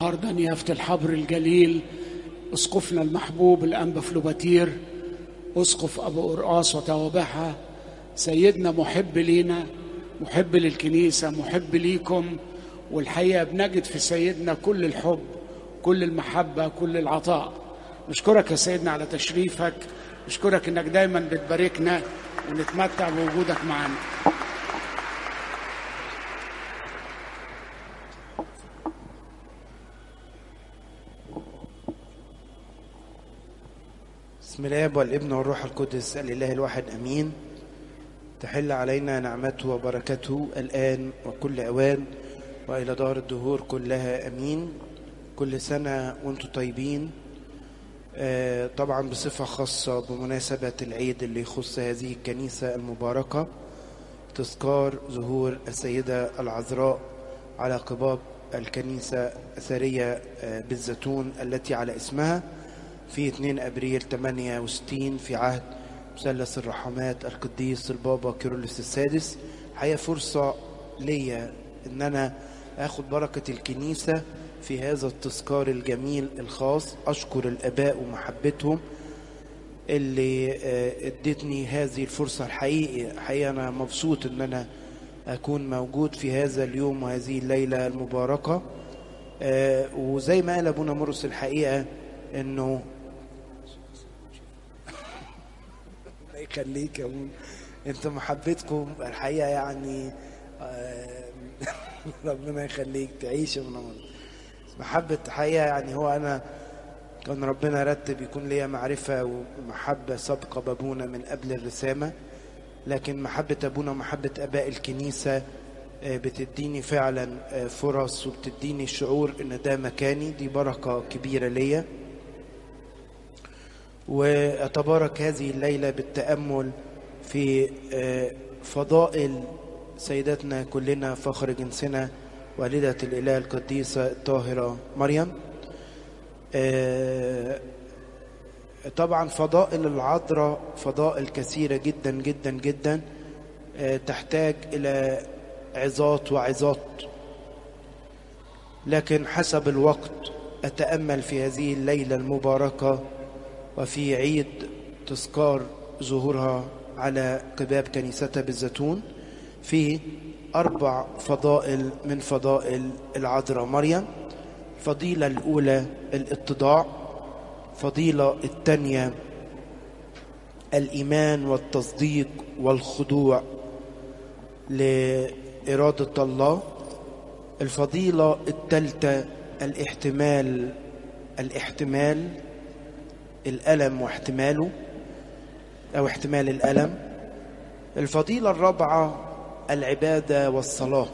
النهارده نيافة الحبر الجليل اسقفنا المحبوب الانبا فلوباتير اسقف ابو قرقاص وتوابعها سيدنا محب لينا محب للكنيسه محب ليكم والحقيقه بنجد في سيدنا كل الحب كل المحبه كل العطاء نشكرك يا سيدنا على تشريفك نشكرك انك دايما بتباركنا ونتمتع بوجودك معنا بسم الاب والابن والروح القدس الاله الواحد امين تحل علينا نعمته وبركته الان وكل اوان والى دار الدهور كلها امين كل سنه وانتم طيبين آه، طبعا بصفه خاصه بمناسبه العيد اللي يخص هذه الكنيسه المباركه تذكار ظهور السيده العذراء على قباب الكنيسه اثريه آه، بالزيتون التي على اسمها في 2 ابريل 68 في عهد مثلث الرحمات القديس البابا كيرلس السادس حقيقه فرصه ليا ان انا اخد بركه الكنيسه في هذا التذكار الجميل الخاص اشكر الاباء ومحبتهم اللي آه، ادتني هذه الفرصه الحقيقي حقيقه انا مبسوط ان انا اكون موجود في هذا اليوم وهذه الليله المباركه آه، وزي ما قال ابونا مرقس الحقيقه انه الله يخليك يا ابونا انت محبتكم الحقيقه يعني آه، ربنا يخليك تعيش يا ابونا مرقس. محبه حقيقه يعني هو انا كان ربنا رتب يكون ليا معرفه ومحبه سابقه بابونا من قبل الرسامه لكن محبه ابونا ومحبه اباء الكنيسه آه، بتديني فعلا آه، فرص وبتديني شعور ان ده مكاني دي بركه كبيره ليا وأتبارك هذه الليلة بالتأمل في آه، فضائل سيدتنا كلنا فخر جنسنا والدة الإله القديسة الطاهرة مريم آه، طبعا فضائل العذراء فضائل كثيرة جدا جدا جدا آه، تحتاج إلى عظات وعظات لكن حسب الوقت أتأمل في هذه الليلة المباركة وفي عيد تذكار ظهورها على قباب كنيستها بالزيتون في أربع فضائل من فضائل العذراء مريم الفضيلة الأولى الاتضاع فضيلة الثانية الإيمان والتصديق والخضوع لإرادة الله الفضيلة الثالثة الاحتمال الاحتمال الألم واحتماله أو احتمال الألم الفضيلة الرابعة العبادة والصلاة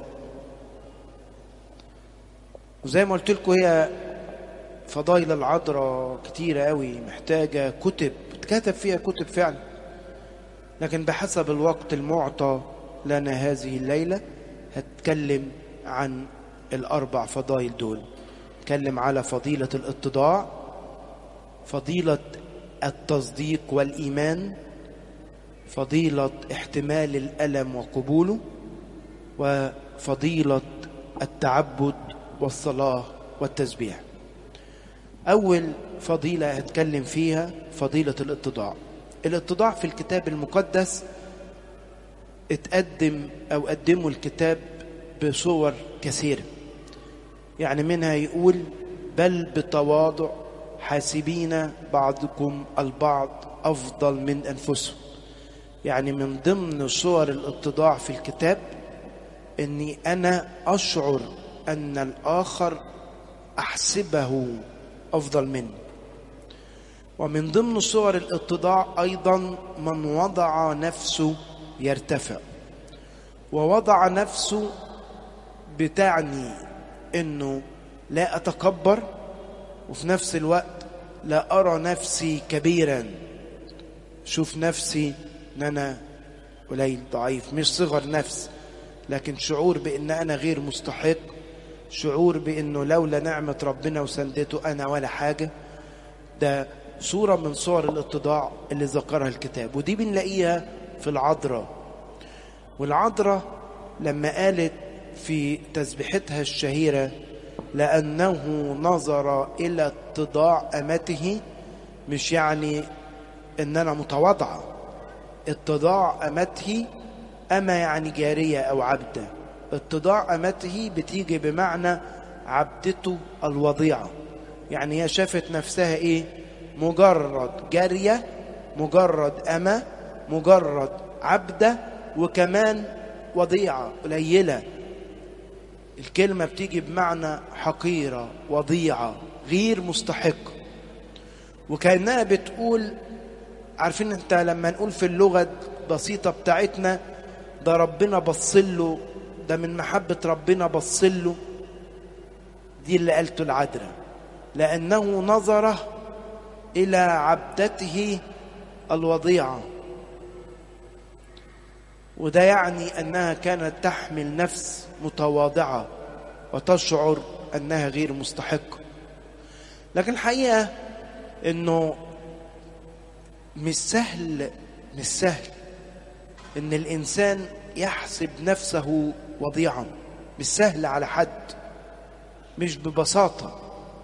وزي ما قلت لكم هي فضائل العذراء كتيرة قوي محتاجة كتب اتكتب فيها كتب فعلا لكن بحسب الوقت المعطى لنا هذه الليلة هتكلم عن الأربع فضائل دول اتكلم على فضيلة الاتضاع فضيلة التصديق والإيمان فضيلة احتمال الألم وقبوله وفضيلة التعبد والصلاة والتسبيح أول فضيلة هتكلم فيها فضيلة الاتضاع الاتضاع في الكتاب المقدس اتقدم أو قدموا الكتاب بصور كثيرة يعني منها يقول بل بتواضع حاسبين بعضكم البعض أفضل من أنفسهم يعني من ضمن صور الاتضاع في الكتاب أني أنا أشعر أن الآخر أحسبه أفضل مني ومن ضمن صور الاتضاع أيضا من وضع نفسه يرتفع ووضع نفسه بتعني أنه لا أتكبر وفي نفس الوقت لا أرى نفسي كبيرا شوف نفسي أن أنا قليل ضعيف مش صغر نفس لكن شعور بأن أنا غير مستحق شعور بأنه لولا نعمة ربنا وسندته أنا ولا حاجة ده صورة من صور الاتضاع اللي ذكرها الكتاب ودي بنلاقيها في العذراء والعذراء لما قالت في تسبيحتها الشهيرة لأنه نظر إلى اتضاع أمته مش يعني إن أنا متواضعة اتضاع أمته أما يعني جارية أو عبدة اتضاع أمته بتيجي بمعنى عبدته الوضيعة يعني هي شافت نفسها إيه مجرد جارية مجرد أما مجرد عبدة وكمان وضيعة قليلة الكلمة بتيجي بمعنى حقيرة وضيعة غير مستحقة وكأنها بتقول عارفين انت لما نقول في اللغة البسيطة بتاعتنا ده ربنا بصله ده من محبة ربنا بصله دي اللي قالته العذراء لأنه نظر إلى عبدته الوضيعة وده يعني أنها كانت تحمل نفس متواضعة وتشعر أنها غير مستحقة لكن الحقيقة أنه مش سهل مش سهل أن الإنسان يحسب نفسه وضيعا مش سهل على حد مش ببساطة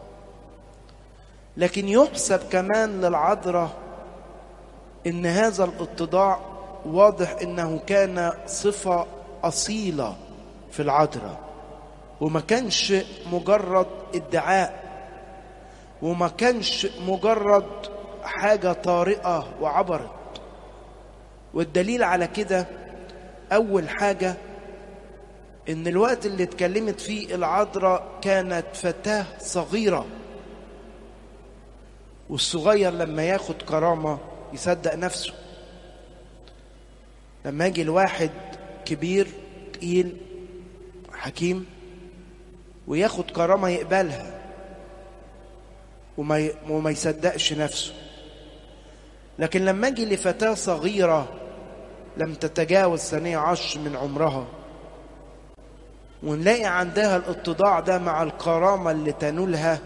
لكن يحسب كمان للعذراء ان هذا الاتضاع واضح انه كان صفة اصيلة في العذراء وما كانش مجرد ادعاء وما كانش مجرد حاجة طارئة وعبرت والدليل على كده اول حاجة ان الوقت اللي اتكلمت فيه العذراء كانت فتاة صغيرة والصغير لما ياخد كرامة يصدق نفسه لما يجي الواحد كبير تقيل حكيم وياخد كرامة يقبلها وما وما يصدقش نفسه لكن لما اجي لفتاة صغيرة لم تتجاوز ثانية عشر من عمرها ونلاقي عندها الاتضاع ده مع الكرامة اللي تنولها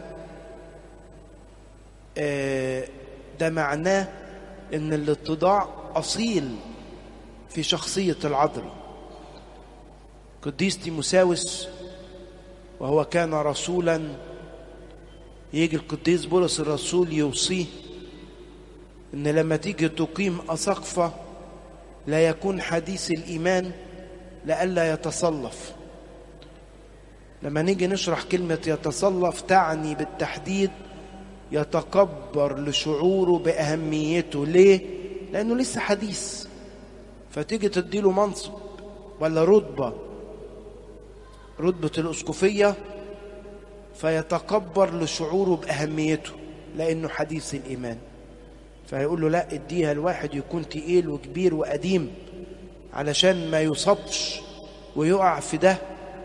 ده معناه ان الاتضاع اصيل في شخصية العذراء قديس تيموساوس وهو كان رسولا يجي القديس بولس الرسول يوصيه ان لما تيجي تقيم اسقفة لا يكون حديث الايمان لئلا يتصلف لما نيجي نشرح كلمة يتصلف تعني بالتحديد يتكبر لشعوره بأهميته ليه؟ لأنه لسه حديث فتيجي تديله منصب ولا رتبة رتبة الأسقفية فيتكبر لشعوره بأهميته لأنه حديث الإيمان فيقول له لا اديها الواحد يكون تقيل وكبير وقديم علشان ما يصبش ويقع في ده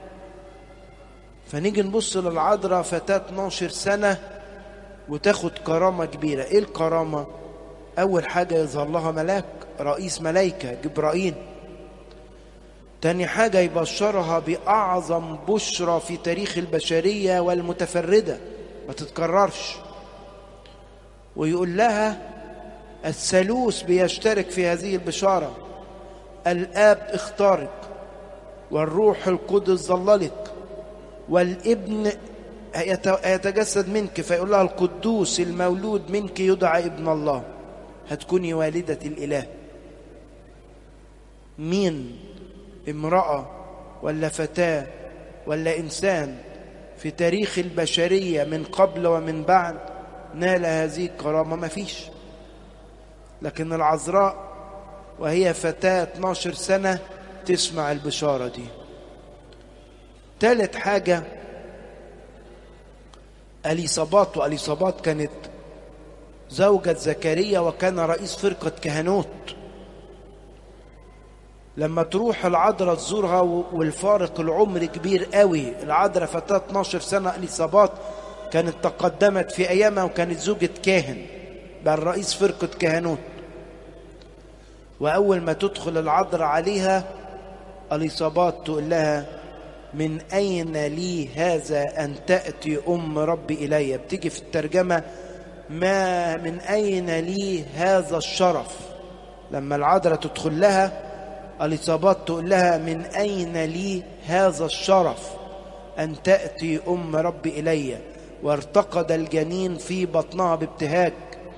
فنيجي نبص للعذراء فتاة 12 سنة وتاخد كرامة كبيرة ايه الكرامة اول حاجة يظهر لها ملاك رئيس ملايكة جبرائيل تاني حاجة يبشرها بأعظم بشرى في تاريخ البشرية والمتفردة ما تتكررش ويقول لها الثالوث بيشترك في هذه البشارة الآب اختارك والروح القدس ظللك والابن يتجسد منك فيقول لها القدوس المولود منك يدعى ابن الله هتكوني والدة الإله مين امرأة ولا فتاة ولا إنسان في تاريخ البشرية من قبل ومن بعد نال هذه الكرامة ما فيش لكن العذراء وهي فتاة 12 سنة تسمع البشارة دي ثالث حاجة أليصابات وأليصابات كانت زوجة زكريا وكان رئيس فرقة كهنوت لما تروح العذراء تزورها والفارق العمر كبير قوي العذراء فتاة 12 سنة أليصابات كانت تقدمت في أيامها وكانت زوجة كاهن بل رئيس فرقة كهنوت وأول ما تدخل العذراء عليها أليصابات تقول لها من أين لي هذا أن تأتي أم ربي إلي بتيجي في الترجمة ما من أين لي هذا الشرف لما العذراء تدخل لها الإصابات تقول لها من أين لي هذا الشرف أن تأتي أم ربي إلي وارتقد الجنين في بطنها بابتهاج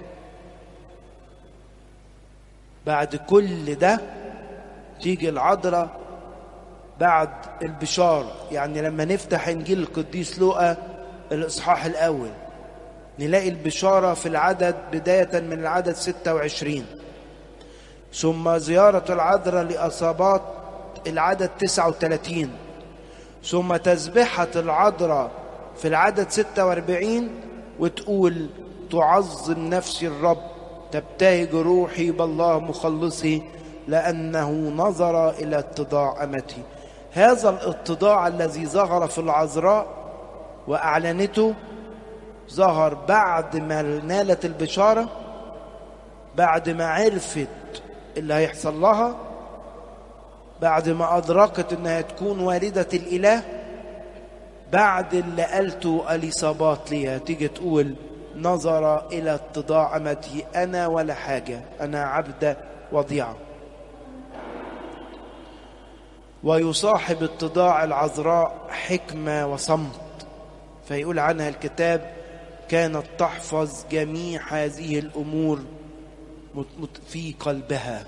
بعد كل ده تيجي العذراء بعد البشارة يعني لما نفتح إنجيل القديس لوقا الإصحاح الأول نلاقي البشارة في العدد بداية من العدد 26 ثم زيارة العذراء لأصابات العدد 39 ثم تسبحة العذراء في العدد 46 وتقول تعظم نفسي الرب تبتهج روحي بالله مخلصي لأنه نظر إلى اتضاع أمتي هذا الاتضاع الذي ظهر في العذراء وأعلنته ظهر بعد ما نالت البشارة بعد ما عرفت اللي هيحصل لها بعد ما أدركت أنها تكون والدة الإله بعد اللي قالته أليصابات ليها تيجي تقول نظر إلى اتضاع أمتي أنا ولا حاجة أنا عبدة وضيعة ويصاحب اتضاع العذراء حكمة وصمت فيقول عنها الكتاب كانت تحفظ جميع هذه الأمور في قلبها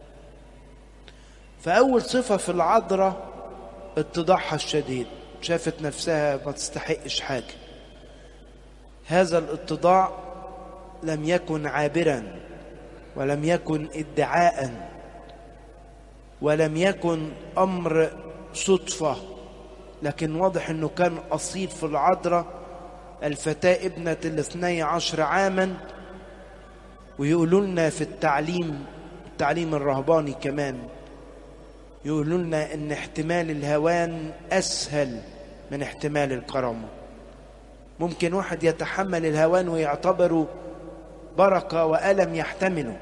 فأول صفة في العذراء اتضاعها الشديد شافت نفسها ما تستحقش حاجة هذا الاتضاع لم يكن عابرا ولم يكن ادعاء ولم يكن أمر صدفة لكن واضح أنه كان أصيل في العذراء الفتاة ابنة الاثني عشر عاما ويقولوا لنا في التعليم التعليم الرهباني كمان يقولوا لنا ان احتمال الهوان اسهل من احتمال الكرامه ممكن واحد يتحمل الهوان ويعتبره بركه والم يحتمله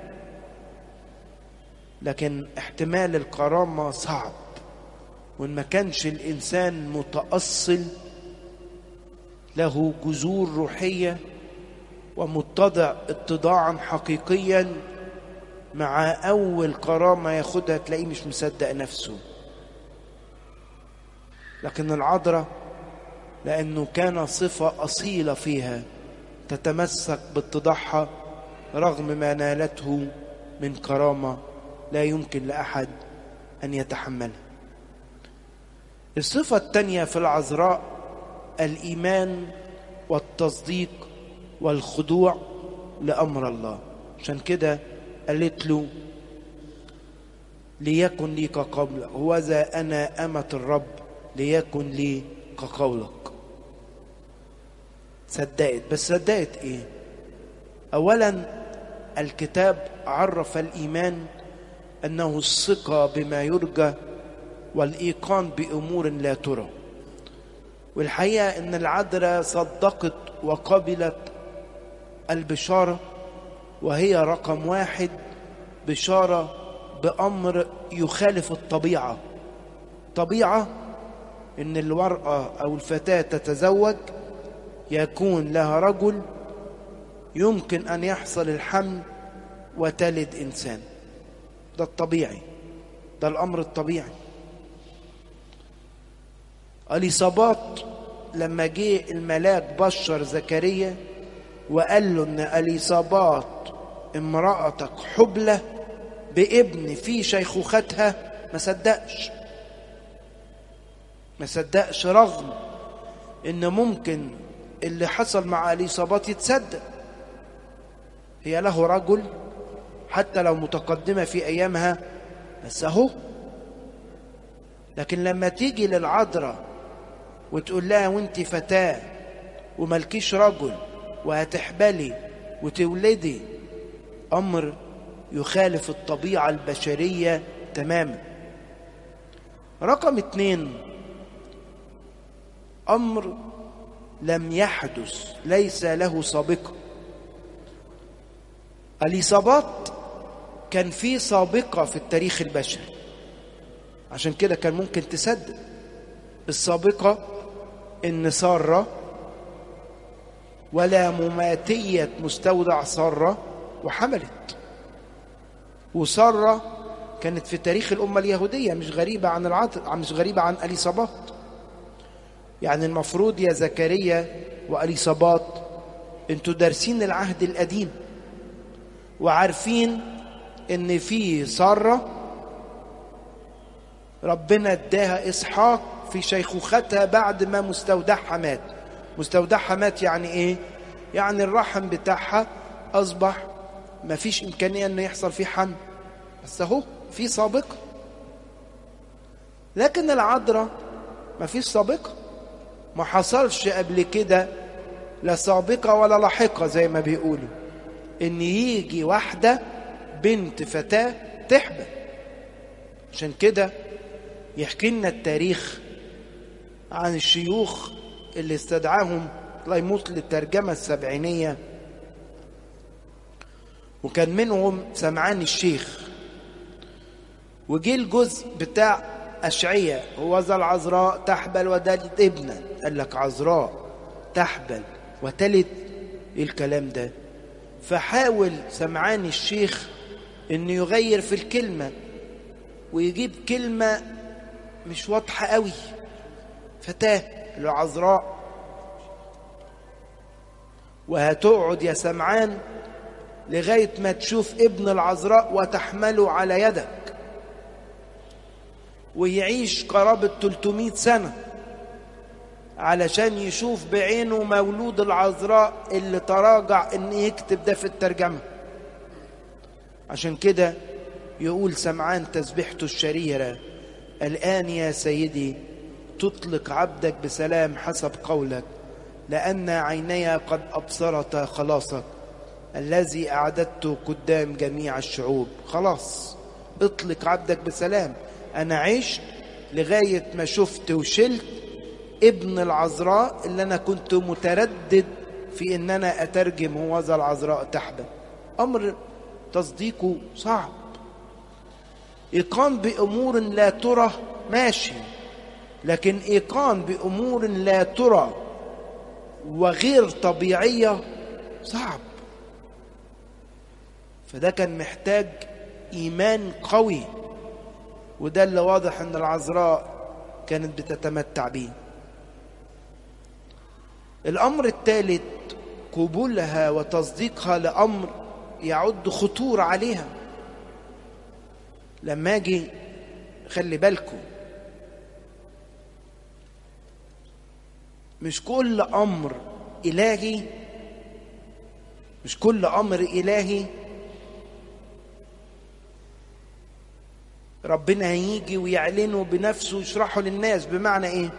لكن احتمال الكرامه صعب وان ما كانش الانسان متاصل له جذور روحيه ومتضع اتضاعا حقيقيا مع أول كرامة ياخدها تلاقيه مش مصدق نفسه لكن العذراء لأنه كان صفة أصيلة فيها تتمسك باتضاعها رغم ما نالته من كرامة لا يمكن لأحد أن يتحملها الصفة الثانية في العذراء الإيمان والتصديق والخضوع لأمر الله عشان كده قالت له ليكن لي كقولك هوذا أنا أمة الرب ليكن لي كقولك صدقت بس صدقت إيه أولا الكتاب عرف الإيمان أنه الثقة بما يرجى والإيقان بأمور لا ترى والحقيقة أن العذراء صدقت وقبلت البشارة وهي رقم واحد بشارة بأمر يخالف الطبيعة طبيعة إن المرأة أو الفتاة تتزوج يكون لها رجل يمكن أن يحصل الحمل وتلد إنسان ده الطبيعي ده الأمر الطبيعي أليصابات لما جه الملاك بشر زكريا وقال له ان اليصابات امرأتك حبلة بابن في شيخوختها ما صدقش ما صدقش رغم ان ممكن اللي حصل مع اليصابات يتصدق هي له رجل حتى لو متقدمة في ايامها بس اهو لكن لما تيجي للعذراء وتقول لها وانت فتاة وملكيش رجل وهتحبلي وتولدي أمر يخالف الطبيعة البشرية تماما رقم اتنين أمر لم يحدث ليس له سابقة الإصابات كان في سابقة في التاريخ البشري عشان كده كان ممكن تصدق السابقة إن سارة ولا مماتية مستودع سارة وحملت وسارة كانت في تاريخ الأمة اليهودية مش غريبة عن العطر مش غريبة عن أليصابات يعني المفروض يا زكريا وأليصابات انتوا دارسين العهد القديم وعارفين ان في سارة ربنا اداها اسحاق في شيخوختها بعد ما مستودعها مات مستودعها مات يعني ايه يعني الرحم بتاعها اصبح ما فيش امكانيه انه يحصل فيه حمل بس اهو في سابقه لكن العذراء ما فيش سابقه ما حصلش قبل كده لا سابقه ولا لاحقه زي ما بيقولوا ان يجي واحده بنت فتاه تحبل عشان كده يحكي لنا التاريخ عن الشيوخ اللي استدعاهم الله يموت للترجمة السبعينية وكان منهم سمعان الشيخ وجي الجزء بتاع أشعية هو ذا العذراء تحبل وتلد ابنا قال لك عذراء تحبل وتلد ايه الكلام ده فحاول سمعان الشيخ انه يغير في الكلمة ويجيب كلمة مش واضحة قوي فتاة العذراء وهتقعد يا سمعان لغاية ما تشوف ابن العذراء وتحمله على يدك ويعيش قرابة 300 سنة علشان يشوف بعينه مولود العذراء اللي تراجع ان يكتب ده في الترجمة عشان كده يقول سمعان تسبيحته الشريرة الآن يا سيدي تطلق عبدك بسلام حسب قولك لأن عيني قد أبصرتا خلاصك الذي أعددته قدام جميع الشعوب خلاص اطلق عبدك بسلام أنا عشت لغاية ما شفت وشلت ابن العذراء اللي أنا كنت متردد في إن أنا أترجم هو ذا العذراء تحبل أمر تصديقه صعب إيقان بأمور لا ترى ماشي لكن إيقان بأمور لا ترى وغير طبيعية صعب فده كان محتاج إيمان قوي وده اللي واضح أن العذراء كانت بتتمتع به الأمر الثالث قبولها وتصديقها لأمر يعد خطور عليها لما اجي خلي بالكم مش كل امر الهي مش كل امر الهي ربنا هيجي ويعلنه بنفسه ويشرحه للناس بمعنى ايه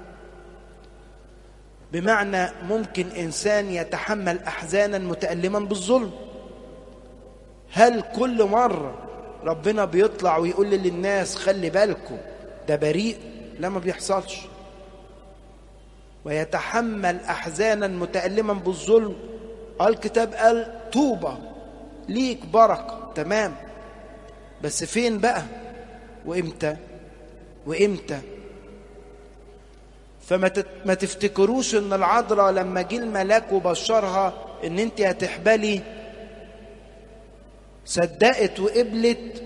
بمعنى ممكن انسان يتحمل احزانا متالما بالظلم هل كل مره ربنا بيطلع ويقول للناس خلي بالكم ده بريء لا ما بيحصلش ويتحمل احزانا متالما بالظلم الكتاب قال طوبى ليك بركه تمام بس فين بقى وامتى وامتى فما ما تفتكروش ان العذراء لما جه الملاك وبشرها ان انت هتحبلي صدقت وقبلت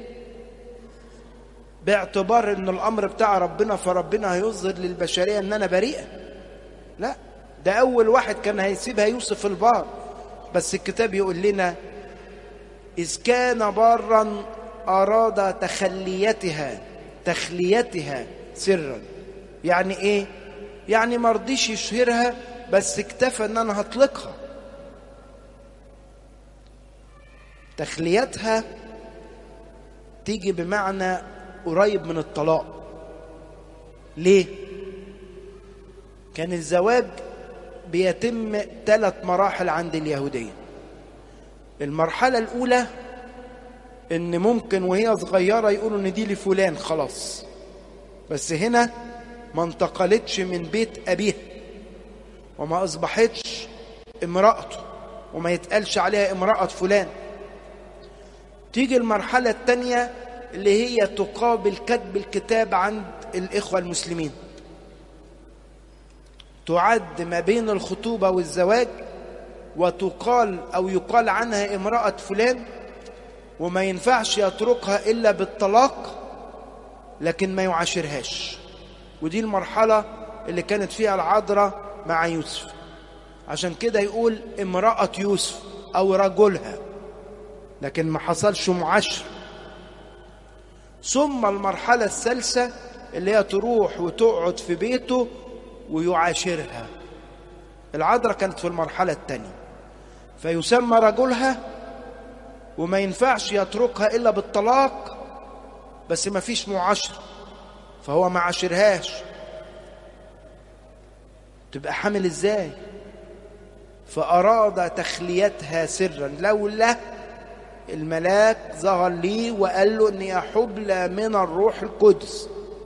باعتبار ان الامر بتاع ربنا فربنا هيظهر للبشريه ان انا بريئه لا ده اول واحد كان هيسيبها يوسف البار بس الكتاب يقول لنا اذ كان بارا اراد تخليتها تخليتها سرا يعني ايه يعني ما رضيش يشهرها بس اكتفى ان انا هطلقها تخليتها تيجي بمعنى قريب من الطلاق ليه كان الزواج بيتم ثلاث مراحل عند اليهودية المرحلة الأولى إن ممكن وهي صغيرة يقولوا إن دي لفلان خلاص بس هنا ما انتقلتش من بيت أبيها وما أصبحتش امرأته وما يتقالش عليها امرأة فلان تيجي المرحلة الثانية اللي هي تقابل كتب الكتاب عند الإخوة المسلمين تعد ما بين الخطوبة والزواج وتقال أو يقال عنها امرأة فلان وما ينفعش يتركها إلا بالطلاق لكن ما يعاشرهاش ودي المرحلة اللي كانت فيها العذراء مع يوسف عشان كده يقول امرأة يوسف أو رجلها لكن ما حصلش معاشر ثم المرحلة الثالثة اللي هي تروح وتقعد في بيته ويعاشرها العذراء كانت في المرحلة الثانية فيسمى رجلها وما ينفعش يتركها إلا بالطلاق بس ما فيش معاشرة فهو ما عاشرهاش تبقى حامل ازاي فأراد تخليتها سرا لولا الملاك ظهر لي وقال له اني حبلى من الروح القدس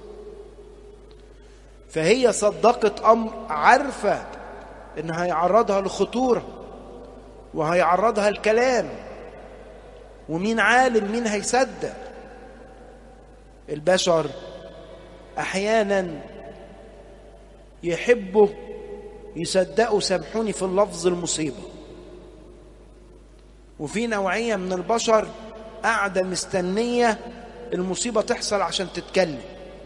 فهي صدقت امر عارفه ان هيعرضها لخطوره وهيعرضها الكلام ومين عالم مين هيصدق البشر احيانا يحبوا يصدقوا سامحوني في اللفظ المصيبه وفي نوعيه من البشر قاعده مستنيه المصيبه تحصل عشان تتكلم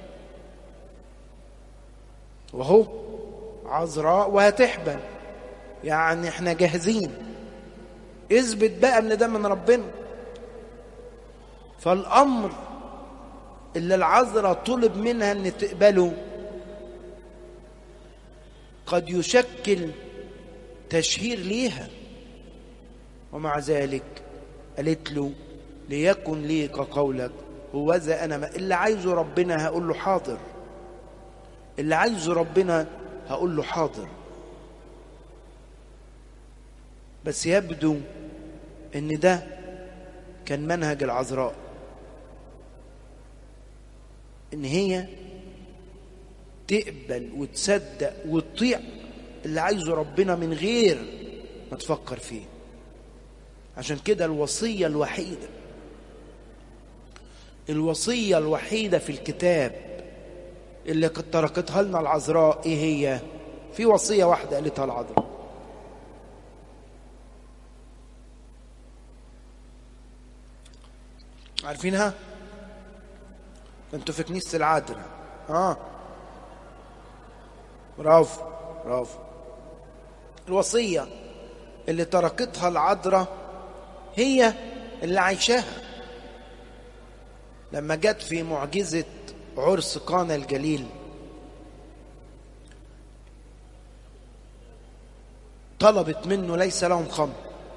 وهو عذراء وهتحبل يعني احنا جاهزين اثبت بقى ان ده من ربنا فالامر اللي العذراء طلب منها ان تقبله قد يشكل تشهير ليها ومع ذلك قالت له ليكن لي كقولك هو ذا انا ما اللي عايزه ربنا هقول له حاضر اللي عايزه ربنا هقول له حاضر بس يبدو ان ده كان منهج العذراء ان هي تقبل وتصدق وتطيع اللي عايزه ربنا من غير ما تفكر فيه عشان كده الوصية الوحيدة الوصية الوحيدة في الكتاب اللي كانت تركتها لنا العذراء ايه هي في وصية واحدة قالتها العذراء عارفينها انتوا في كنيسة العذراء اه برافو برافو الوصية اللي تركتها العذراء هي اللي عايشاها لما جت في معجزة عرس قانا الجليل طلبت منه ليس لهم خمر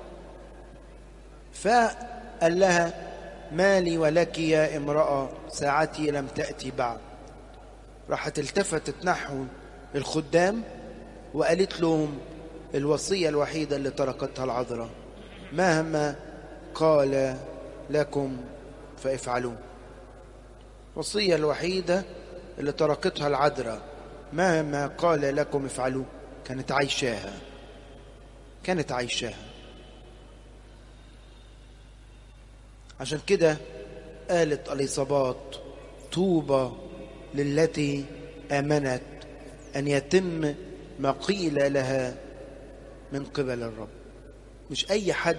فقال لها ما لي ولك يا امرأة ساعتي لم تأتي بعد راحت التفتت نحو الخدام وقالت لهم الوصية الوحيدة اللي تركتها العذراء مهما قال لكم فافعلوا الوصية الوحيدة اللي تركتها العذراء مهما قال لكم افعلوا كانت عايشاها كانت عايشاها عشان كده قالت اليصابات طوبى للتي امنت ان يتم ما قيل لها من قبل الرب مش اي حد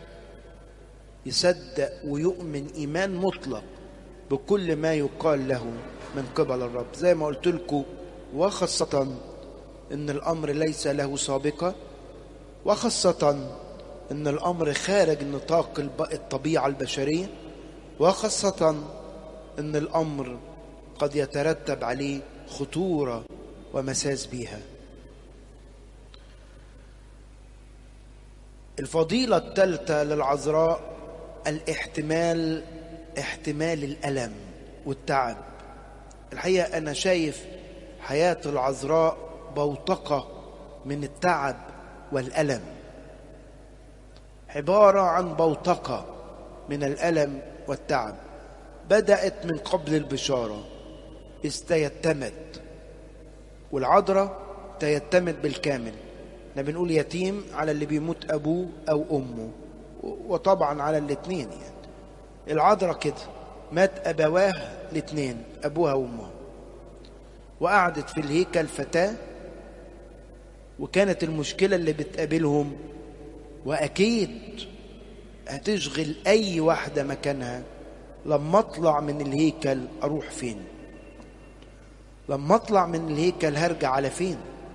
يصدق ويؤمن ايمان مطلق بكل ما يقال له من قبل الرب زي ما قلت لكم وخاصة ان الامر ليس له سابقة وخاصة ان الامر خارج نطاق الطبيعة البشرية وخاصة ان الامر قد يترتب عليه خطورة ومساس بيها الفضيلة الثالثة للعذراء الاحتمال احتمال الألم والتعب الحقيقة أنا شايف حياة العذراء بوتقة من التعب والألم عبارة عن بوتقة من الألم والتعب بدأت من قبل البشارة استيتمت والعذراء تيتمت بالكامل احنا بنقول يتيم على اللي بيموت أبوه أو أمه وطبعا على الاثنين يعني العذراء كده مات أبواه الاثنين أبوها وأمها وقعدت في الهيكل فتاة وكانت المشكلة اللي بتقابلهم وأكيد هتشغل أي واحدة مكانها لما أطلع من الهيكل أروح فين لما اطلع من الهيكل هرجع على فين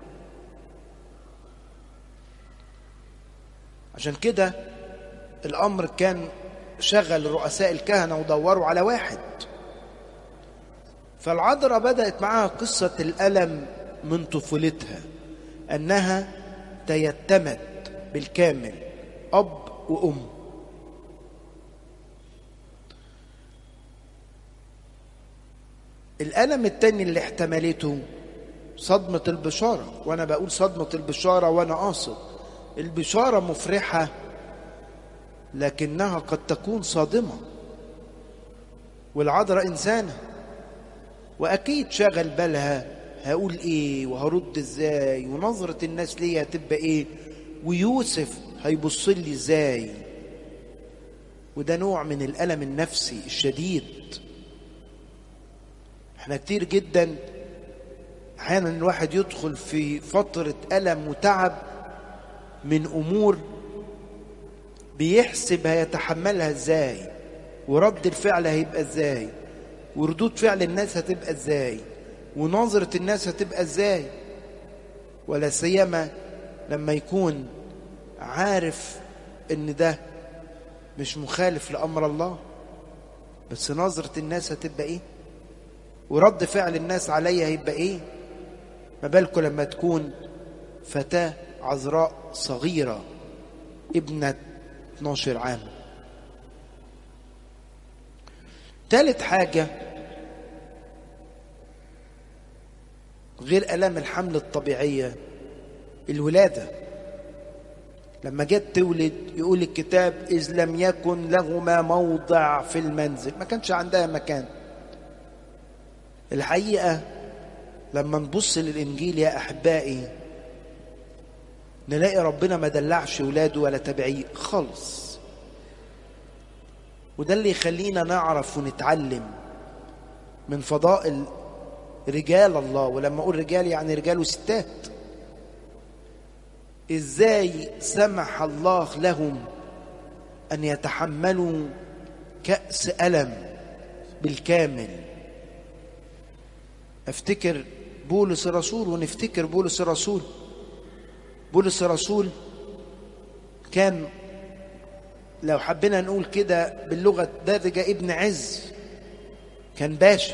عشان كده الامر كان شغل رؤساء الكهنه ودوروا على واحد فالعذراء بدات معاها قصه الالم من طفولتها انها تيتمت بالكامل اب وام الالم التاني اللي احتملته صدمه البشاره وانا بقول صدمه البشاره وانا قاصد البشاره مفرحه لكنها قد تكون صادمه والعذراء انسانه واكيد شغل بالها هقول ايه وهرد ازاي ونظره الناس ليا هتبقى ايه ويوسف هيبص لي ازاي وده نوع من الالم النفسي الشديد احنا كتير جدا احيانا الواحد يدخل في فتره الم وتعب من امور بيحسب هيتحملها ازاي ورد الفعل هيبقى ازاي وردود فعل الناس هتبقى ازاي ونظرة الناس هتبقى ازاي ولا سيما لما يكون عارف ان ده مش مخالف لأمر الله بس نظرة الناس هتبقى ايه ورد فعل الناس عليا هيبقى ايه ما بالكم لما تكون فتاة عذراء صغيرة ابنة 12 عام ثالث حاجة غير ألام الحمل الطبيعية الولادة لما جت تولد يقول الكتاب إذ لم يكن لهما موضع في المنزل ما كانش عندها مكان الحقيقة لما نبص للإنجيل يا أحبائي نلاقي ربنا ما دلعش ولاده ولا تبعيه خالص وده اللي يخلينا نعرف ونتعلم من فضائل رجال الله ولما اقول رجال يعني رجال وستات ازاي سمح الله لهم ان يتحملوا كأس ألم بالكامل افتكر بولس الرسول ونفتكر بولس الرسول بولس الرسول كان لو حبينا نقول كده باللغة دارجة ابن عز كان باشا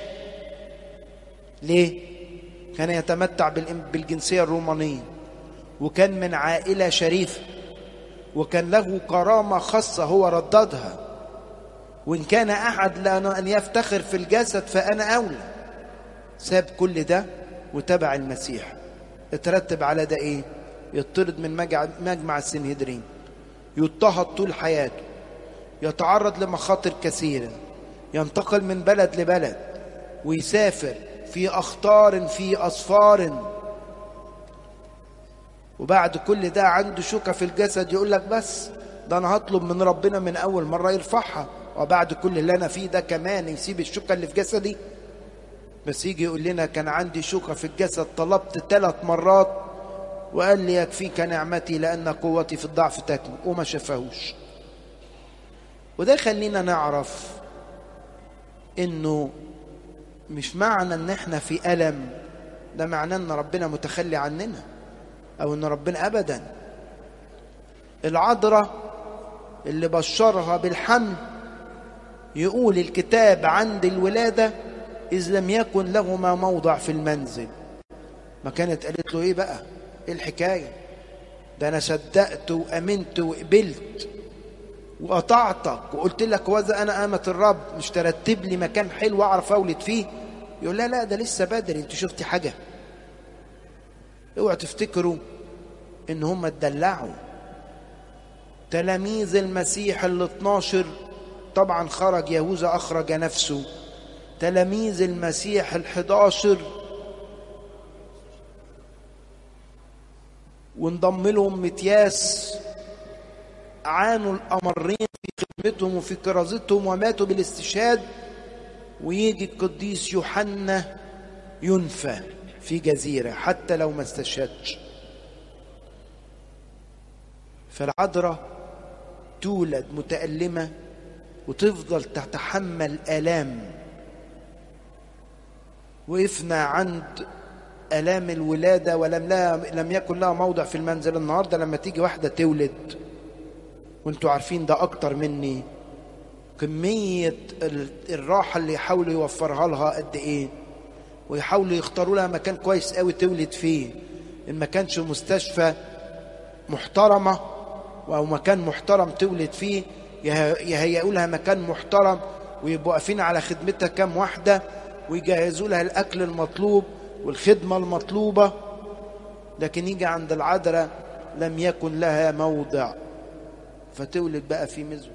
ليه؟ كان يتمتع بالجنسية الرومانية وكان من عائلة شريفة وكان له كرامة خاصة هو رددها وإن كان أحد لأنه أن يفتخر في الجسد فأنا أولى ساب كل ده وتبع المسيح اترتب على ده إيه؟ يطرد من مجمع السنهدرين يضطهد طول حياته يتعرض لمخاطر كثيرة ينتقل من بلد لبلد ويسافر في أخطار في أصفار وبعد كل ده عنده شوكة في الجسد يقول لك بس ده أنا هطلب من ربنا من أول مرة يرفعها وبعد كل اللي أنا فيه ده كمان يسيب الشوكة اللي في جسدي بس يجي يقول لنا كان عندي شوكة في الجسد طلبت ثلاث مرات وقال لي يكفيك نعمتي لأن قوتي في الضعف تكمن وما شافهوش وده يخلينا نعرف انه مش معنى ان احنا في ألم ده معناه ان ربنا متخلي عننا او ان ربنا ابدا العذراء اللي بشرها بالحمل يقول الكتاب عند الولادة إذ لم يكن لهما موضع في المنزل ما كانت قالت له ايه بقى ايه الحكاية ده انا صدقت وامنت وقبلت وقطعتك وقلت لك وذا انا امة الرب مش ترتب لي مكان حلو اعرف اولد فيه يقول لا لا ده لسه بدري انت شفتي حاجة اوعوا تفتكروا ان هم اتدلعوا تلاميذ المسيح ال 12 طبعا خرج يهوذا اخرج نفسه تلاميذ المسيح ال 11 وانضم لهم متياس عانوا الأمرين في خدمتهم وفي كرازتهم وماتوا بالاستشهاد ويجي القديس يوحنا ينفى في جزيرة حتى لو ما استشهدش فالعذراء تولد متألمة وتفضل تتحمل آلام وقفنا عند آلام الولادة ولم لا لم يكن لها موضع في المنزل النهاردة لما تيجي واحدة تولد وانتوا عارفين ده أكتر مني كمية الراحة اللي يحاولوا يوفرها لها قد إيه ويحاولوا يختاروا لها مكان كويس قوي تولد فيه إن ما كانش مستشفى محترمة أو مكان محترم تولد فيه يهيئوا لها مكان محترم ويبقوا واقفين على خدمتها كام واحدة ويجهزوا لها الأكل المطلوب والخدمة المطلوبة لكن يجي عند العذراء لم يكن لها موضع فتولد بقى في مزود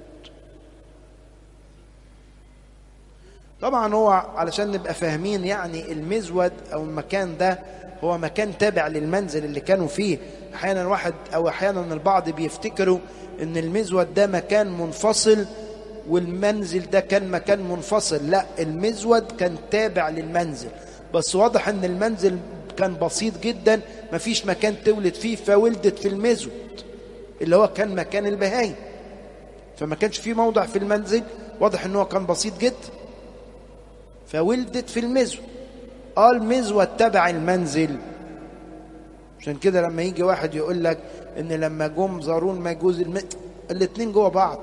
طبعا هو علشان نبقى فاهمين يعني المزود او المكان ده هو مكان تابع للمنزل اللي كانوا فيه احيانا واحد او احيانا البعض بيفتكروا ان المزود ده مكان منفصل والمنزل ده كان مكان منفصل لا المزود كان تابع للمنزل بس واضح ان المنزل كان بسيط جدا مفيش مكان تولد فيه فولدت في المزود اللي هو كان مكان البهايم فما كانش فيه موضع في المنزل واضح ان هو كان بسيط جدا فولدت في المزود اه المزود تبع المنزل عشان كده لما يجي واحد يقول لك ان لما جم زارون ما يجوز الم... الاتنين جوه بعض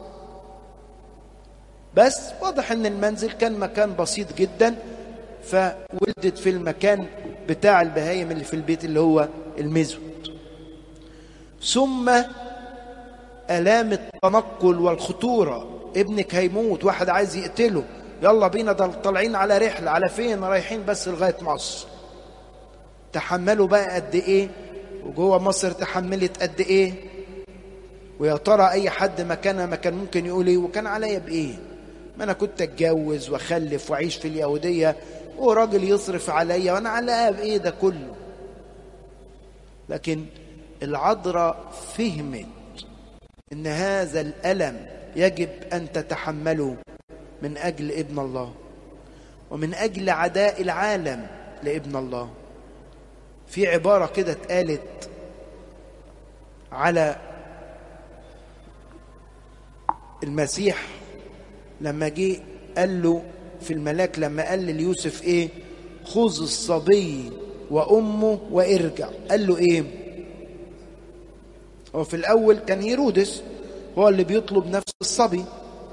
بس واضح ان المنزل كان مكان بسيط جدا فولدت في المكان بتاع البهايم اللي في البيت اللي هو المزود ثم آلام التنقل والخطورة ابنك هيموت واحد عايز يقتله يلا بينا ده طالعين على رحلة على فين رايحين بس لغاية مصر تحملوا بقى قد ايه وجوه مصر تحملت قد ايه ويا ترى اي حد مكانها ما كان ممكن يقول ايه وكان عليا بايه ما انا كنت اتجوز واخلف واعيش في اليهوديه وراجل يصرف عليا وانا على بايه ده كله لكن العذراء فهمت ان هذا الالم يجب ان تتحمله من اجل ابن الله ومن اجل عداء العالم لابن الله في عباره كده اتقالت على المسيح لما جه قال له في الملاك لما قال ليوسف ايه خذ الصبي وامه وارجع قال له ايه هو في الاول كان هيرودس هو اللي بيطلب نفس الصبي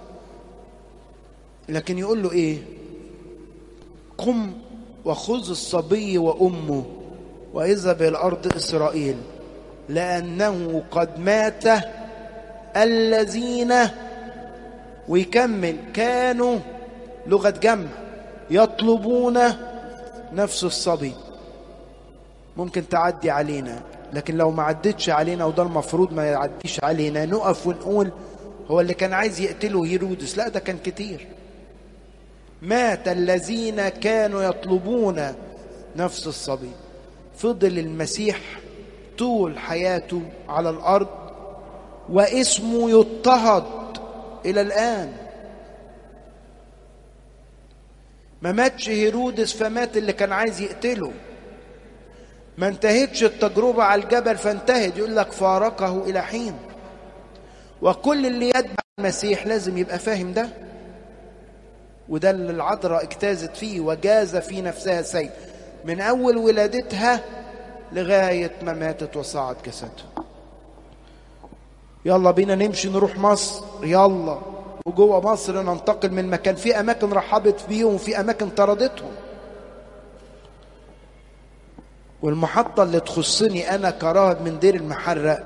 لكن يقول له ايه قم وخذ الصبي وامه واذهب الى ارض اسرائيل لانه قد مات الذين ويكمل كانوا لغه جمع يطلبون نفس الصبي ممكن تعدي علينا لكن لو ما عدتش علينا وده المفروض ما يعديش علينا نقف ونقول هو اللي كان عايز يقتله هيرودس لا ده كان كتير مات الذين كانوا يطلبون نفس الصبي فضل المسيح طول حياته على الارض واسمه يضطهد الى الان ما ماتش هيرودس فمات اللي كان عايز يقتله ما انتهتش التجربة على الجبل فانتهت يقول لك فارقه إلى حين وكل اللي يتبع المسيح لازم يبقى فاهم ده وده اللي العذراء اجتازت فيه وجاز في نفسها سيد من أول ولادتها لغاية ما ماتت وصعد جسدها يلا بينا نمشي نروح مصر يلا وجوه مصر ننتقل من مكان في أماكن رحبت بيهم وفي أماكن طردتهم والمحطة اللي تخصني أنا كراهب من دير المحرق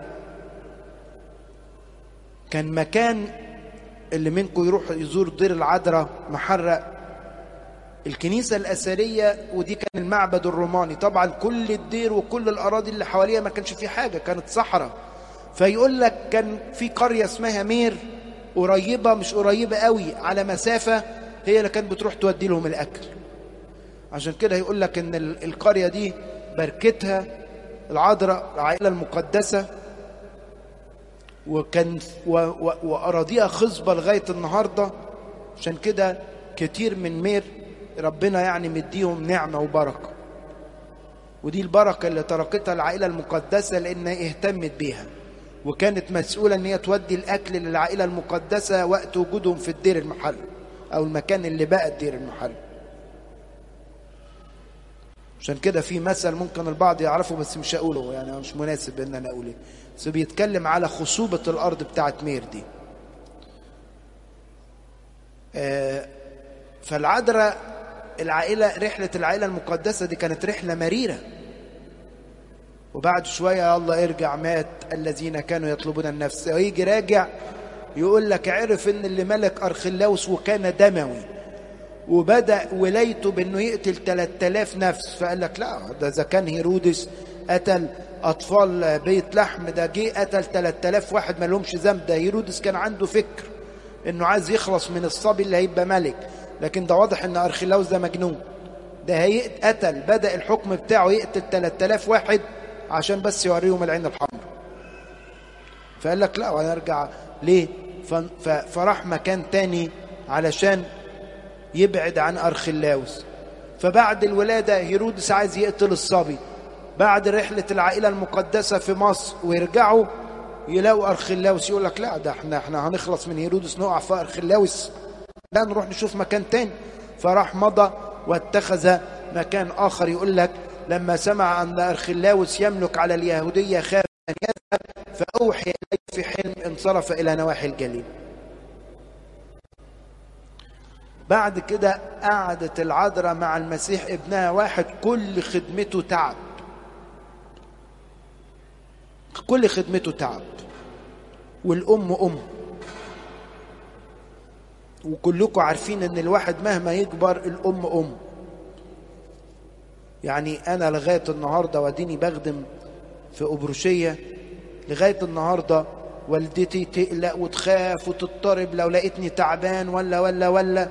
كان مكان اللي منكم يروح يزور دير العذراء محرق الكنيسة الأثرية ودي كان المعبد الروماني طبعا كل الدير وكل الأراضي اللي حواليها ما كانش في حاجة كانت صحراء فيقول لك كان في قرية اسمها مير قريبة مش قريبة قوي على مسافة هي اللي كانت بتروح تودي لهم الأكل عشان كده يقول لك إن القرية دي بركتها العذراء العائلة المقدسة وكان و و وأراضيها خصبة لغاية النهاردة عشان كده كتير من مير ربنا يعني مديهم نعمة وبركة ودي البركة اللي تركتها العائلة المقدسة لأنها اهتمت بيها وكانت مسؤولة أن هي تودي الأكل للعائلة المقدسة وقت وجودهم في الدير المحل أو المكان اللي بقى الدير المحل عشان كده في مثل ممكن البعض يعرفه بس مش هقوله يعني مش مناسب ان انا اقوله بس بيتكلم على خصوبة الارض بتاعت مير دي آه فالعذراء العائلة رحلة العائلة المقدسة دي كانت رحلة مريرة وبعد شوية الله ارجع مات الذين كانوا يطلبون النفس ويجي راجع يقول لك عرف ان اللي ملك ارخلاوس وكان دموي وبدأ ولايته بانه يقتل 3000 نفس فقال لك لا ده اذا كان هيرودس قتل اطفال بيت لحم ده جه قتل 3000 واحد ما لهمش ذنب ده هيرودس كان عنده فكر انه عايز يخلص من الصبي اللي هيبقى ملك لكن ده واضح ان ارخلاوس ده مجنون ده هيقتل بدأ الحكم بتاعه يقتل 3000 واحد عشان بس يوريهم العين الحمراء فقال لك لا وانا ارجع ليه فراح مكان تاني علشان يبعد عن أرخلاوس فبعد الولادة هيرودس عايز يقتل الصبي بعد رحلة العائلة المقدسة في مصر ويرجعوا يلاقوا أرخلاوس يقول لك لا ده احنا احنا هنخلص من هيرودس نقع في أرخلاوس لا نروح نشوف مكان تاني فراح مضى واتخذ مكان آخر يقول لك لما سمع أن أرخلاوس يملك على اليهودية خاف أن يذهب فأوحي إليه في حلم انصرف إلى نواحي الجليل بعد كده قعدت العذراء مع المسيح ابنها واحد كل خدمته تعب كل خدمته تعب والأم أم وكلكم عارفين ان الواحد مهما يكبر الأم أم يعني أنا لغاية النهاردة وديني بخدم في أبروشية لغاية النهاردة والدتي تقلق وتخاف وتضطرب لو لقيتني تعبان ولا ولا ولا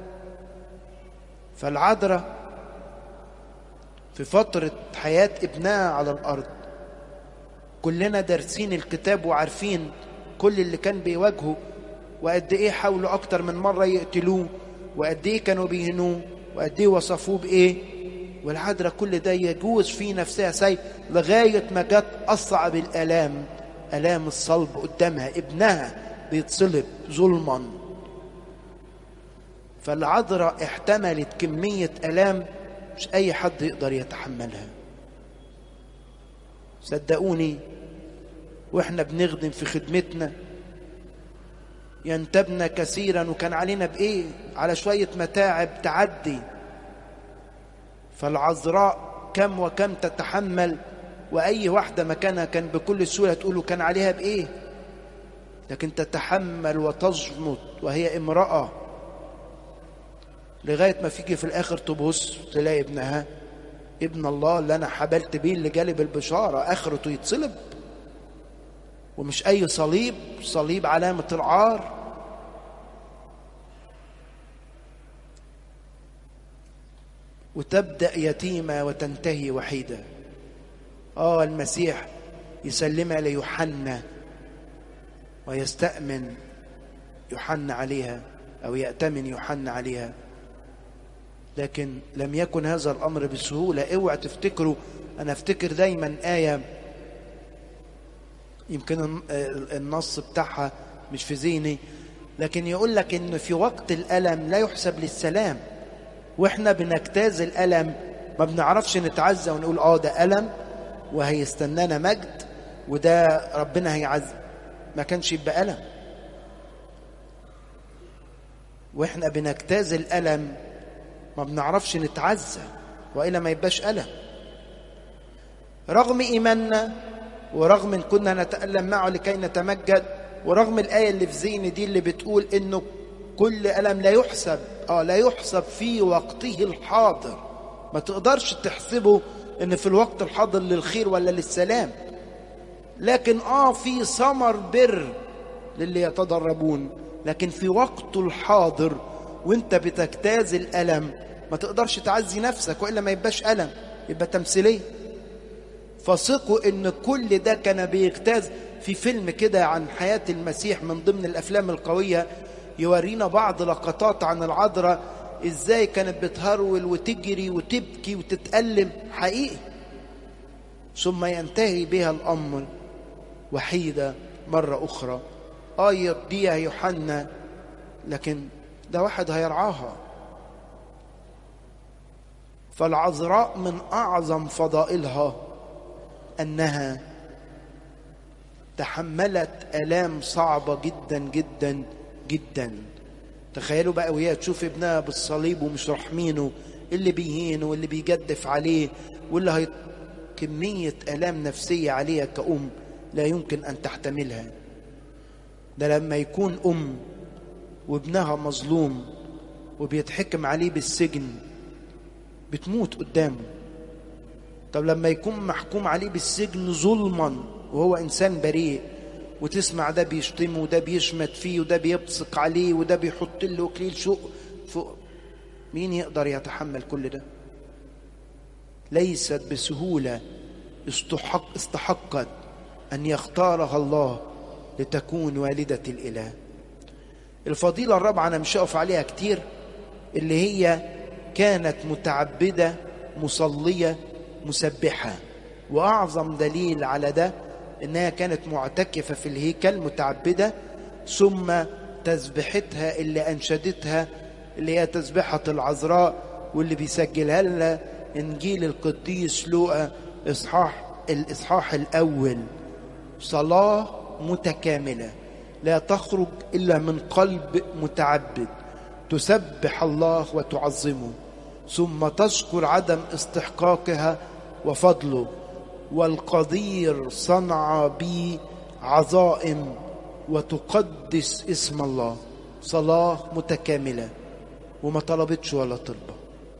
فالعذراء في فترة حياة ابنها على الأرض كلنا دارسين الكتاب وعارفين كل اللي كان بيواجهه وقد ايه حاولوا اكتر من مرة يقتلوه وقد ايه كانوا بيهنوه وقد ايه وصفوه بايه والعذراء كل ده يجوز في نفسها سيء لغاية ما جت أصعب الآلام آلام الصلب قدامها ابنها بيتصلب ظلما فالعذراء احتملت كمية آلام مش أي حد يقدر يتحملها صدقوني واحنا بنخدم في خدمتنا ينتبنا كثيرا وكان علينا بإيه على شوية متاعب تعدي فالعذراء كم وكم تتحمل وأي واحدة مكانها كان بكل سهولة تقوله كان عليها بإيه لكن تتحمل وتصمت وهي امرأة لغاية ما فيجي في الآخر تبص تلاقي ابنها ابن الله اللي أنا حبلت بيه اللي جالب البشارة آخرته يتصلب ومش أي صليب صليب علامة العار وتبدأ يتيمة وتنتهي وحيدة آه المسيح يسلمها ليوحنا ويستأمن يوحنا عليها أو يأتمن يوحنا عليها لكن لم يكن هذا الأمر بسهولة اوعى تفتكروا أنا افتكر دايما آية يمكن النص بتاعها مش في ذهني لكن يقول لك إن في وقت الألم لا يحسب للسلام واحنا بنجتاز الألم ما بنعرفش نتعزى ونقول اه ده ألم وهيستنانا مجد وده ربنا هيعز ما كانش يبقى ألم واحنا بنجتاز الألم ما بنعرفش نتعزى وإلا ما يبقاش ألم رغم إيماننا ورغم إن كنا نتألم معه لكي نتمجد ورغم الآية اللي في ذهني دي اللي بتقول إنه كل ألم لا يحسب آه لا يحسب في وقته الحاضر ما تقدرش تحسبه إن في الوقت الحاضر للخير ولا للسلام لكن آه في ثمر بر للي يتدربون لكن في وقته الحاضر وانت بتجتاز الألم ما تقدرش تعزي نفسك وإلا ما يبقاش ألم يبقى تمثيلية فثقوا ان كل ده كان بيجتاز في فيلم كده عن حياة المسيح من ضمن الأفلام القوية يورينا بعض لقطات عن العذراء ازاي كانت بتهرول وتجري وتبكي وتتألم حقيقي ثم ينتهي بها الأمر وحيدة مرة أخرى آه يرضيها يوحنا لكن ده واحد هيرعاها فالعذراء من اعظم فضائلها انها تحملت الام صعبه جدا جدا جدا تخيلوا بقى وهي تشوف ابنها بالصليب ومش رحمينه اللي بيهينه واللي بيجدف عليه واللي هي كميه الام نفسيه عليها كأم لا يمكن ان تحتملها ده لما يكون ام وابنها مظلوم وبيتحكم عليه بالسجن بتموت قدامه طب لما يكون محكوم عليه بالسجن ظلما وهو انسان بريء وتسمع ده بيشتمه وده بيشمت فيه وده بيبصق عليه وده بيحط له اكليل شوق فوق مين يقدر يتحمل كل ده ليست بسهوله استحق استحقت ان يختارها الله لتكون والده الاله الفضيله الرابعه انا مش هقف عليها كتير اللي هي كانت متعبده مصليه مسبحه واعظم دليل على ده انها كانت معتكفه في الهيكل متعبده ثم تسبحتها اللي انشدتها اللي هي تسبحه العذراء واللي بيسجلها لنا انجيل القديس لوقا اصحاح الاصحاح الاول صلاه متكامله لا تخرج الا من قلب متعبد تسبح الله وتعظمه ثم تذكر عدم استحقاقها وفضله والقدير صنع بي عظائم وتقدس اسم الله صلاة متكاملة وما طلبتش ولا طلبة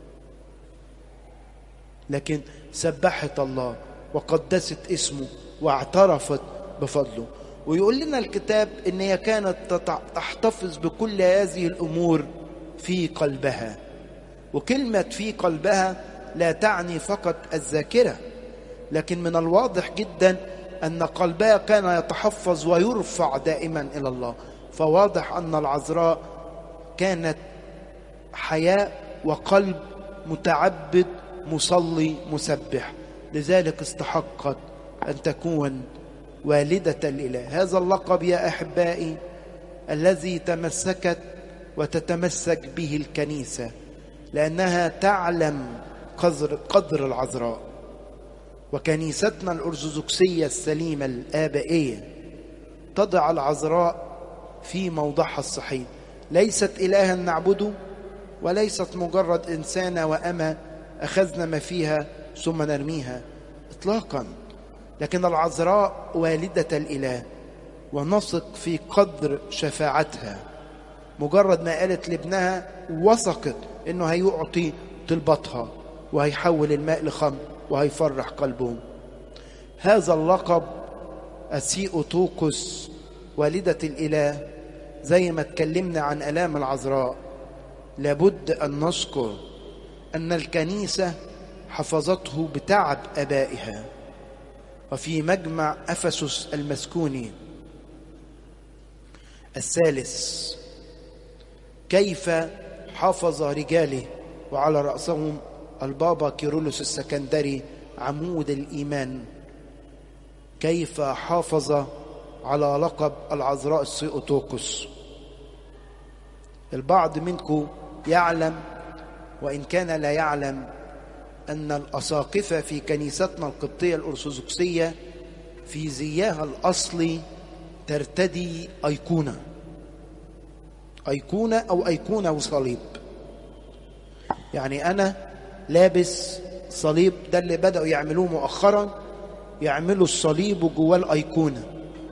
لكن سبحت الله وقدست اسمه واعترفت بفضله ويقول لنا الكتاب ان هي كانت تحتفظ بكل هذه الامور في قلبها وكلمه في قلبها لا تعني فقط الذاكره لكن من الواضح جدا ان قلبها كان يتحفظ ويرفع دائما الى الله فواضح ان العذراء كانت حياء وقلب متعبد مصلي مسبح لذلك استحقت ان تكون والده الاله هذا اللقب يا احبائي الذي تمسكت وتتمسك به الكنيسه لانها تعلم قدر قدر العذراء وكنيستنا الارثوذكسيه السليمه الابائيه تضع العذراء في موضعها الصحيح ليست الها نعبده وليست مجرد انسانه وامه اخذنا ما فيها ثم نرميها اطلاقا لكن العذراء والده الاله ونثق في قدر شفاعتها مجرد ما قالت لابنها وثقت انه هيعطي طلبتها وهيحول الماء لخمر وهيفرح قلبهم هذا اللقب أسيئوتوكوس والدة الإله زي ما اتكلمنا عن ألام العذراء لابد أن نذكر أن الكنيسة حفظته بتعب أبائها وفي مجمع أفسس المسكوني الثالث كيف حافظ رجاله وعلى رأسهم البابا كيرلس السكندري عمود الإيمان كيف حافظ على لقب العذراء السيوتوكس البعض منكم يعلم وإن كان لا يعلم أن الأساقفة في كنيستنا القبطية الأرثوذكسية في زيها الأصلي ترتدي أيقونة أيقونة أو أيقونة وصليب يعني أنا لابس صليب ده اللي بدأوا يعملوه مؤخرا يعملوا الصليب وجواه الأيقونة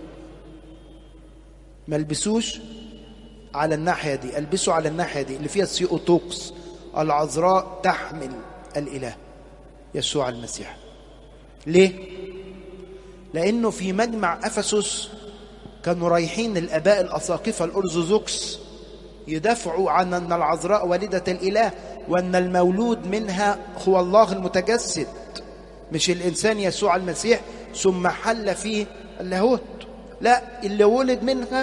ما البسوش على الناحية دي البسوا على الناحية دي اللي فيها السيوتوكس العذراء تحمل الإله يسوع المسيح ليه؟ لأنه في مجمع أفسس كانوا رايحين الآباء الأساقفة الأرثوذكس يدافعوا عن أن العذراء والدة الإله وأن المولود منها هو الله المتجسد مش الإنسان يسوع المسيح ثم حل فيه اللاهوت لا اللي ولد منها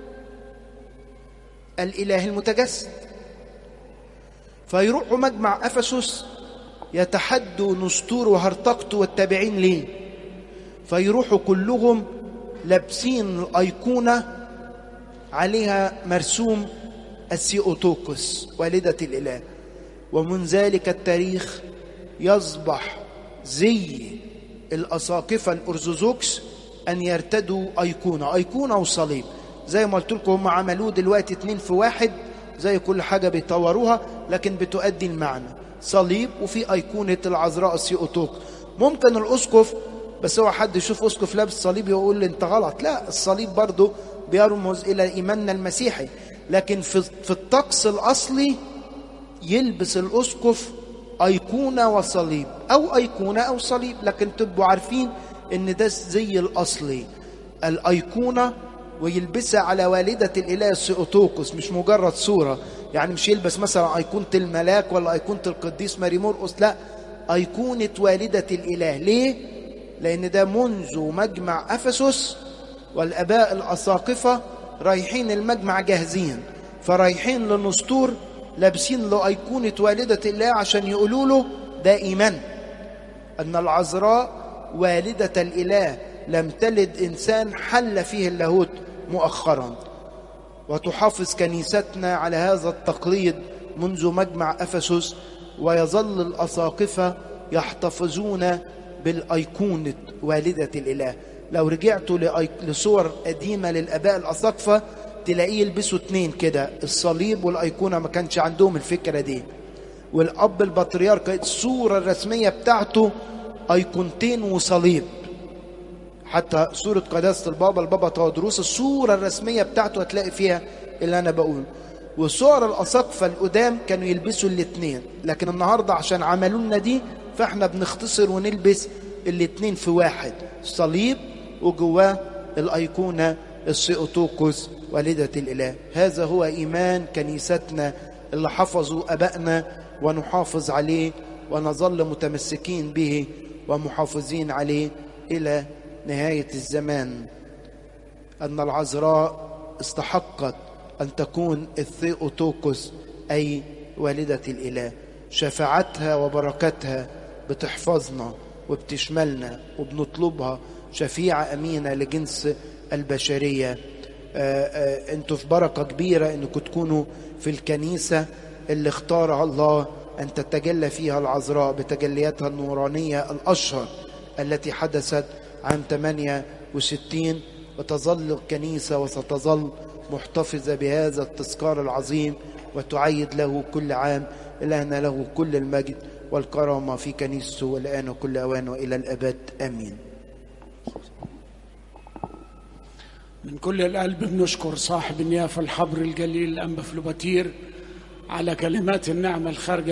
الإله المتجسد فيروحوا مجمع أفسس يتحدوا نسطور وهرطقت والتابعين ليه فيروحوا كلهم لابسين الأيقونة عليها مرسوم السيوتوكس والدة الإله ومن ذلك التاريخ يصبح زي الأساقفة الأرثوذكس أن يرتدوا أيقونة أيقونة وصليب زي ما قلت لكم هم عملوه دلوقتي اتنين في واحد زي كل حاجة بيطوروها لكن بتؤدي المعنى صليب وفي أيقونة العذراء السيوتوك ممكن الأسقف بس هو حد يشوف أسقف لابس صليب يقول لي أنت غلط لا الصليب برضه بيرمز إلى إيماننا المسيحي لكن في في الطقس الأصلي يلبس الأسقف أيقونة وصليب أو أيقونة أو صليب لكن تبقوا عارفين إن ده زي الأصلي الأيقونة ويلبسها على والدة الإله السيوتوكوس مش مجرد صورة يعني مش يلبس مثلا أيقونة الملاك ولا أيقونة القديس ماري مرقس لا أيقونة والدة الإله ليه؟ لأن ده منذ مجمع أفسس والآباء الأساقفة رايحين المجمع جاهزين فرايحين للنسطور لابسين له أيقونة والدة الله عشان يقولوا له ده إيمان أن العذراء والدة الإله لم تلد إنسان حل فيه اللاهوت مؤخرا وتحافظ كنيستنا على هذا التقليد منذ مجمع أفسس ويظل الأساقفة يحتفظون بالأيقونة والدة الإله لو رجعتوا لصور قديمة للآباء الأساقفة تلاقيه يلبسوا اتنين كده الصليب والأيقونة ما كانش عندهم الفكرة دي والأب البطريرك الصورة الرسمية بتاعته أيقونتين وصليب حتى صورة قداسة البابا البابا تودروس الصورة الرسمية بتاعته هتلاقي فيها اللي أنا بقول وصور الأساقفة القدام كانوا يلبسوا الاتنين لكن النهاردة عشان عملوا لنا دي فاحنا بنختصر ونلبس الاتنين في واحد صليب وجواه الأيقونة السيوتوكوس والدة الإله هذا هو إيمان كنيستنا اللي حفظوا أبائنا ونحافظ عليه ونظل متمسكين به ومحافظين عليه إلى نهاية الزمان أن العذراء استحقت أن تكون الثيوتوكوس أي والدة الإله شفاعتها وبركتها بتحفظنا وبتشملنا وبنطلبها شفيعة أمينة لجنس البشرية انتوا في بركة كبيرة انكم تكونوا في الكنيسة اللي اختارها الله أن تتجلى فيها العذراء بتجلياتها النورانية الأشهر التي حدثت عام 68 وتظل الكنيسة وستظل محتفظة بهذا التذكار العظيم وتعيد له كل عام إلهنا له كل المجد والكرامة في كنيسته والآن وكل أوان وإلى الأبد آمين من كل القلب بنشكر صاحب النيافة الحبر الجليل الأنبا فلوباتير على كلمات النعمة الخارجة